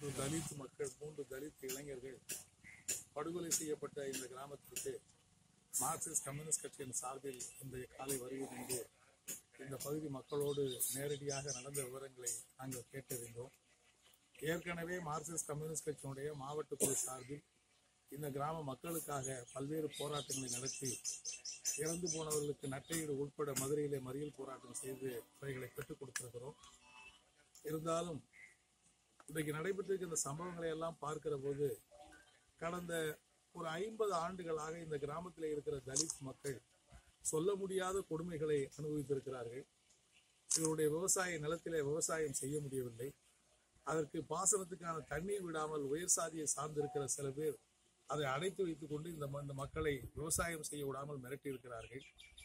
மூன்று தலித் மக்கள் மூன்று தலித் இளைஞர்கள் படுகொலை செய்யப்பட்ட இந்த கிராமத்திற்கு மார்க்சிஸ்ட் கம்யூனிஸ்ட் கட்சியின் சார்பில் இன்றைய காலை வருகை தந்து இந்த பகுதி மக்களோடு நேரடியாக நடந்த விவரங்களை நாங்கள் கேட்டறிந்தோம் ஏற்கனவே மார்க்சிஸ்ட் கம்யூனிஸ்ட் கட்சியினுடைய மாவட்ட குழு சார்பில் இந்த கிராம மக்களுக்காக பல்வேறு போராட்டங்களை நடத்தி இறந்து போனவர்களுக்கு நட்டையீடு உட்பட மதுரையிலே மறியல் போராட்டம் செய்து அவைகளை பெற்றுக் கொடுத்திருக்கிறோம் இருந்தாலும் இன்றைக்கு நடைபெற்றிருக்கிற இந்த சம்பவங்களை எல்லாம் பார்க்கிற போது கடந்த ஒரு ஐம்பது ஆண்டுகளாக இந்த கிராமத்தில் இருக்கிற தலித் மக்கள் சொல்ல முடியாத கொடுமைகளை அனுபவித்திருக்கிறார்கள் இவருடைய விவசாய நிலத்திலே விவசாயம் செய்ய முடியவில்லை அதற்கு பாசனத்துக்கான தண்ணீர் விடாமல் உயர் சாதியை சார்ந்திருக்கிற சில பேர் அதை அடைத்து வைத்துக் கொண்டு இந்த ம- இந்த மக்களை விவசாயம் செய்ய விடாமல் மிரட்டி இருக்கிறார்கள்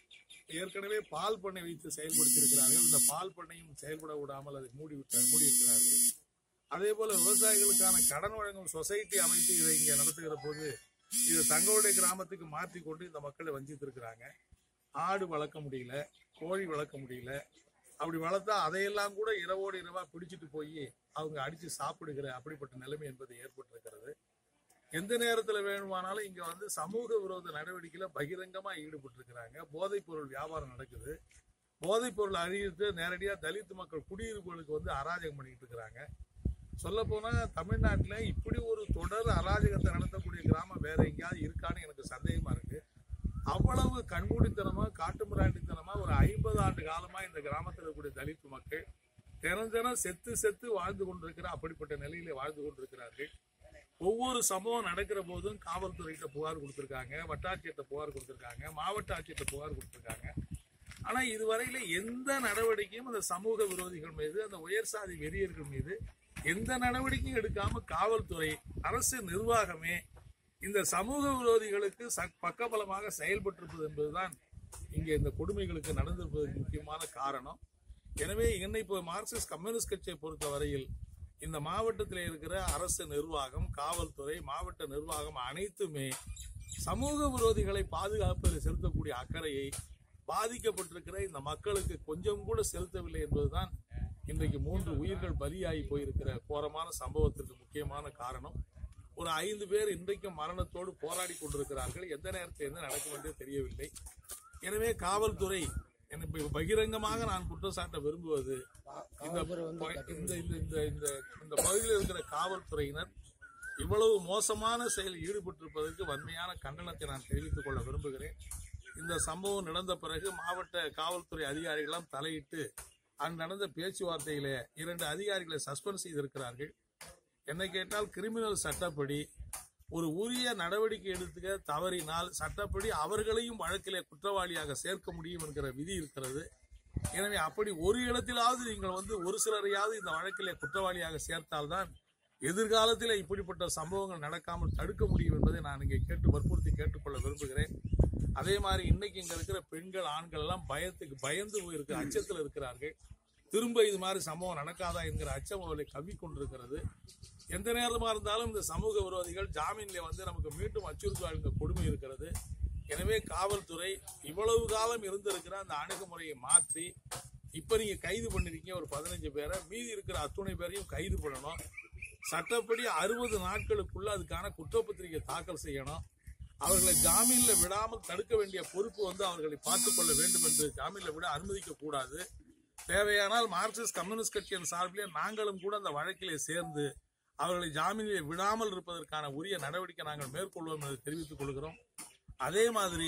ஏற்கனவே பால் பண்ணை வைத்து செயல்படுத்தியிருக்கிறார்கள் இந்த பால் பண்ணையும் செயல்பட விடாமல் அதை மூடி விட்ட மூடி இருக்கிறார்கள் அதே போல விவசாயிகளுக்கான கடன் வழங்கும் சொசைட்டி அமைத்து இதை இங்க நடத்துகிற போது இது தங்களுடைய கிராமத்துக்கு மாற்றி கொண்டு இந்த மக்களை வஞ்சித்திருக்கிறாங்க ஆடு வளர்க்க முடியல கோழி வளர்க்க முடியல அப்படி வளர்த்தா அதையெல்லாம் கூட இரவோடு இரவா பிடிச்சிட்டு போய் அவங்க அடிச்சு சாப்பிடுகிற அப்படிப்பட்ட நிலைமை என்பது ஏற்பட்டிருக்கிறது எந்த நேரத்துல வேணுமானாலும் இங்க வந்து சமூக விரோத நடவடிக்கையில பகிரங்கமா ஈடுபட்டிருக்கிறாங்க போதைப் பொருள் வியாபாரம் நடக்குது போதைப் பொருள் அழியிட்டு நேரடியா தலித் மக்கள் குடியிருப்புகளுக்கு வந்து அராஜகம் பண்ணிட்டு இருக்கிறாங்க சொல்ல போனா தமிழ்நாட்டுல இப்படி ஒரு தொடர் அராஜகத்தை நடத்தக்கூடிய கிராமம் வேற எங்கேயாவது இருக்கான்னு எனக்கு சந்தேகமா இருக்கு அவ்வளவு கண்மூடித்தனமா காட்டுமிராண்டித்தனமா ஒரு ஐம்பது ஆண்டு காலமா இந்த கிராமத்தில் இருக்கக்கூடிய தலித் மக்கள் தினம் தினம் செத்து செத்து வாழ்ந்து கொண்டிருக்கிற அப்படிப்பட்ட நிலையில வாழ்ந்து கொண்டிருக்கிறார்கள் ஒவ்வொரு சம்பவம் நடக்கிற போதும் காவல்துறையிட்ட புகார் கொடுத்திருக்காங்க வட்டாட்சியர்கிட்ட புகார் கொடுத்திருக்காங்க மாவட்ட ஆட்சியர்கிட்ட புகார் கொடுத்திருக்காங்க ஆனா இதுவரையில எந்த நடவடிக்கையும் அந்த சமூக விரோதிகள் மீது அந்த உயர் சாதி வெறியர்கள் மீது எந்த நடவடிக்கையும் எடுக்காம காவல்துறை அரசு நிர்வாகமே இந்த சமூக விரோதிகளுக்கு ச- பக்கபலமாக செயல்பட்டிருப்பது என்பதுதான் இங்கே இந்த கொடுமைகளுக்கு நடந்திருப்பதற்கு முக்கியமான காரணம் எனவே என்னை இப்போ மார்க்சிஸ்ட் கம்யூனிஸ்ட் கட்சியை பொறுத்த வரையில் இந்த மாவட்டத்தில் இருக்கிற அரசு நிர்வாகம் காவல்துறை மாவட்ட நிர்வாகம் அனைத்துமே சமூக விரோதிகளை பாதுகாப்பதில் செலுத்தக்கூடிய அக்கறையை பாதிக்கப்பட்டிருக்கிற இந்த மக்களுக்கு கொஞ்சம் கூட செலுத்தவில்லை என்பதுதான் இன்றைக்கு மூன்று உயிர்கள் பலியாகி போயிருக்கிற கோரமான சம்பவத்திற்கு முக்கியமான காரணம் ஒரு ஐந்து பேர் இன்றைக்கும் மரணத்தோடு போராடி கொண்டிருக்கிறார்கள் எந்த நேரத்தில் என்ன நடக்கும் என்றே தெரியவில்லை எனவே காவல்துறை எனக்கு பகிரங்கமாக நான் குற்றம் சாட்ட விரும்புவது இந்த ப- இந்த இந்த இந்த இந்த இந்த பகுதியில் இருக்கிற காவல்துறையினர் இவ்வளவு மோசமான செயலில் ஈடுபட்டிருப்பதற்கு வன்மையான கண்டனத்தை நான் தெரிவித்துக் கொள்ள விரும்புகிறேன் இந்த சம்பவம் நடந்த பிறகு மாவட்ட காவல்துறை அதிகாரிகளெல்லாம் தலையிட்டு அங்கு நடந்த பேச்சுவார்த்தையிலே இரண்டு அதிகாரிகளை சஸ்பெண்ட் செய்திருக்கிறார்கள் என்னை கேட்டால் கிரிமினல் சட்டப்படி ஒரு உரிய நடவடிக்கை எடுத்துக்க தவறினால் சட்டப்படி அவர்களையும் வழக்கிலே குற்றவாளியாக சேர்க்க முடியும் என்கிற விதி இருக்கிறது எனவே அப்படி ஒரு இடத்திலாவது நீங்கள் வந்து ஒரு சிலரையாவது இந்த வழக்கிலே குற்றவாளியாக சேர்த்தால்தான் எதிர்காலத்தில் இப்படிப்பட்ட சம்பவங்கள் நடக்காமல் தடுக்க முடியும் என்பதை நான் இங்கே கேட்டு வற்புறுத்தி கேட்டுக்கொள்ள விரும்புகிறேன் அதே மாதிரி இன்னைக்கு இங்க இருக்கிற பெண்கள் ஆண்கள் எல்லாம் பயத்துக்கு பயந்து போயிருக்கிற அச்சத்தில் இருக்கிறார்கள் திரும்ப இது மாதிரி சம்பவம் நடக்காதா என்கிற அச்சம் அவர்களை கவ்விக்கொண்டிருக்கிறது எந்த நேரமா இருந்தாலும் இந்த சமூக விரோதிகள் ஜாமீன்ல வந்து நமக்கு மீண்டும் அச்சுறுத்துவார் என்ற கொடுமை இருக்கிறது எனவே காவல்துறை இவ்வளவு காலம் இருந்திருக்கிற அந்த அணுகுமுறையை மாற்றி இப்ப நீங்க கைது பண்ணிருக்கீங்க ஒரு பதினஞ்சு பேரை மீதி இருக்கிற அத்துணை பேரையும் கைது பண்ணணும் சட்டப்படி அறுபது நாட்களுக்குள்ள அதுக்கான குற்றப்பத்திரிகை தாக்கல் செய்யணும் அவர்களை ஜாமீன்ல விடாமல் தடுக்க வேண்டிய பொறுப்பு வந்து அவர்களை பார்த்துக் கொள்ள வேண்டும் என்று ஜாமீன்ல விட அனுமதிக்க கூடாது தேவையானால் மார்க்சிஸ்ட் கம்யூனிஸ்ட் கட்சியின் சார்பிலே நாங்களும் கூட அந்த வழக்கிலே சேர்ந்து அவர்களை ஜாமீனில் விடாமல் இருப்பதற்கான உரிய நடவடிக்கை நாங்கள் மேற்கொள்வோம் என்று தெரிவித்துக் கொள்கிறோம் அதே மாதிரி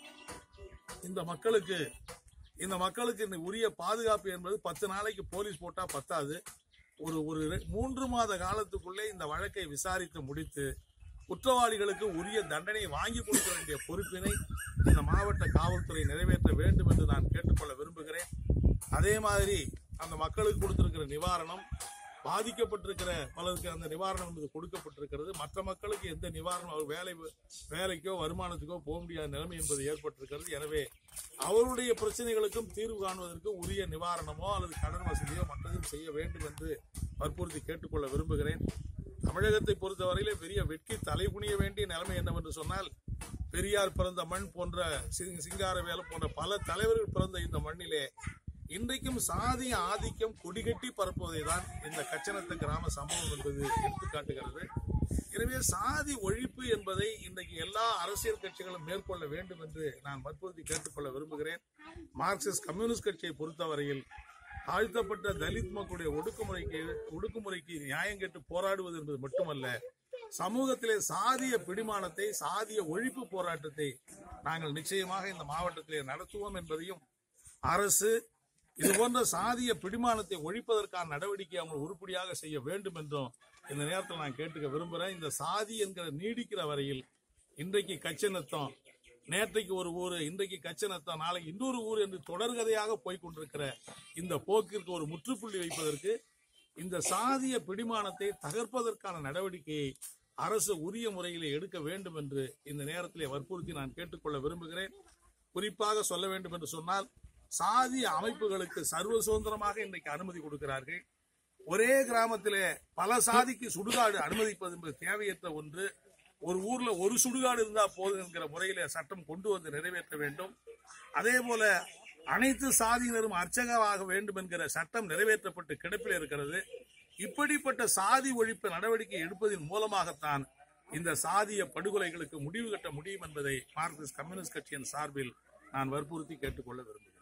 இந்த மக்களுக்கு இந்த மக்களுக்கு இந்த உரிய பாதுகாப்பு என்பது பத்து நாளைக்கு போலீஸ் போட்டா பத்தாது ஒரு ஒரு ரெ- மூன்று மாத காலத்துக்குள்ளே இந்த வழக்கை விசாரித்து முடித்து குற்றவாளிகளுக்கு உரிய தண்டனை வாங்கி கொடுக்க வேண்டிய பொறுப்பினை இந்த மாவட்ட காவல்துறை நிறைவேற்ற வேண்டும் என்று நான் கேட்டுக்கொள்ள விரும்புகிறேன் அதே மாதிரி அந்த மக்களுக்கு கொடுத்திருக்கிற நிவாரணம் பாதிக்கப்பட்டிருக்கிற பலருக்கு அந்த நிவாரணம் என்பது கொடுக்கப்பட்டிருக்கிறது மற்ற மக்களுக்கு எந்த நிவாரணம் அவர் வேலை வேலைக்கோ வருமானத்துக்கோ போக முடியாத நிலைமை என்பது ஏற்பட்டிருக்கிறது எனவே அவருடைய பிரச்சனைகளுக்கும் தீர்வு காணுவதற்கு உரிய நிவாரணமோ அல்லது கடன் வசதியோ மற்றதும் செய்ய வேண்டும் என்று வற்புறுத்தி கேட்டுக்கொள்ள விரும்புகிறேன் தமிழகத்தை பொறுத்தவரையிலே பெரிய வெட்கி தலைகுனிய வேண்டிய நிலைமை என்னவென்று சொன்னால் பெரியார் பிறந்த மண் போன்ற சிங்- சிங்காரவேலு போன்ற பல தலைவர்கள் பிறந்த இந்த மண்ணிலே இன்றைக்கும் சாதிய ஆதிக்கம் கொடிகட்டி பரப்புவதை தான் இந்த கச்சனத்த கிராம சம்பவம் என்பது எடுத்துக்காட்டுகிறது எனவே சாதி ஒழிப்பு என்பதை இன்றைக்கு எல்லா அரசியல் கட்சிகளும் மேற்கொள்ள வேண்டும் என்று நான் வற்புறுத்தி கேட்டுக்கொள்ள விரும்புகிறேன் மார்க்சிஸ்ட் கம்யூனிஸ்ட் கட்சியை பொறுத்தவரையில் தாழ்த்தப்பட்ட தலித் மக்களுடைய ஒடுக்குமுறைக்கு ஒடுக்குமுறைக்கு நியாயம் கேட்டு போராடுவது என்பது மட்டுமல்ல சமூகத்திலே சாதிய பிடிமானத்தை சாதிய ஒழிப்பு போராட்டத்தை நாங்கள் நிச்சயமாக இந்த மாவட்டத்திலே நடத்துவோம் என்பதையும் அரசு இது போன்ற சாதிய பிடிமானத்தை ஒழிப்பதற்கான நடவடிக்கை அவங்க உருப்படியாக செய்ய வேண்டும் என்றும் இந்த நேரத்தில் நான் கேட்டுக்க விரும்புகிறேன் இந்த சாதி என்கிற நீடிக்கிற வரையில் இன்றைக்கு கச்சனத்தம் நேற்றைக்கு ஒரு ஊர் இன்றைக்கு கச்சனத்தம் நாளைக்கு இன்னொரு ஊர் என்று தொடர்கதையாக போய்க் கொண்டிருக்கிற இந்த போக்கிற்கு ஒரு முற்றுப்புள்ளி வைப்பதற்கு இந்த சாதிய பிடிமானத்தை தகர்ப்பதற்கான நடவடிக்கையை அரசு உரிய முறையிலே எடுக்க வேண்டும் என்று இந்த நேரத்திலே வற்புறுத்தி நான் கேட்டுக்கொள்ள விரும்புகிறேன் குறிப்பாக சொல்ல வேண்டும் என்று சொன்னால் சாதிய அமைப்புகளுக்கு சர்வ சுதந்திரமாக இன்றைக்கு அனுமதி கொடுக்கிறார்கள் ஒரே கிராமத்திலே பல சாதிக்கு சுடுகாடு அனுமதிப்பது என்பது தேவையற்ற ஒன்று ஒரு ஊர்ல ஒரு சுடுகாடு இருந்தா போதும் என்கிற முறையிலே சட்டம் கொண்டு வந்து நிறைவேற்ற வேண்டும் அதே போல அனைத்து சாதியினரும் அர்ச்சகமாக வேண்டும் என்கிற சட்டம் நிறைவேற்றப்பட்டு கிடப்பில் இருக்கிறது இப்படிப்பட்ட சாதி ஒழிப்பு நடவடிக்கை எடுப்பதன் மூலமாகத்தான் இந்த சாதிய படுகொலைகளுக்கு முடிவு கட்ட முடியும் என்பதை மார்க்சிஸ்ட் கம்யூனிஸ்ட் கட்சியின் சார்பில் நான் வற்புறுத்தி கேட்டுக்கொள்ள விரும்புகிறேன்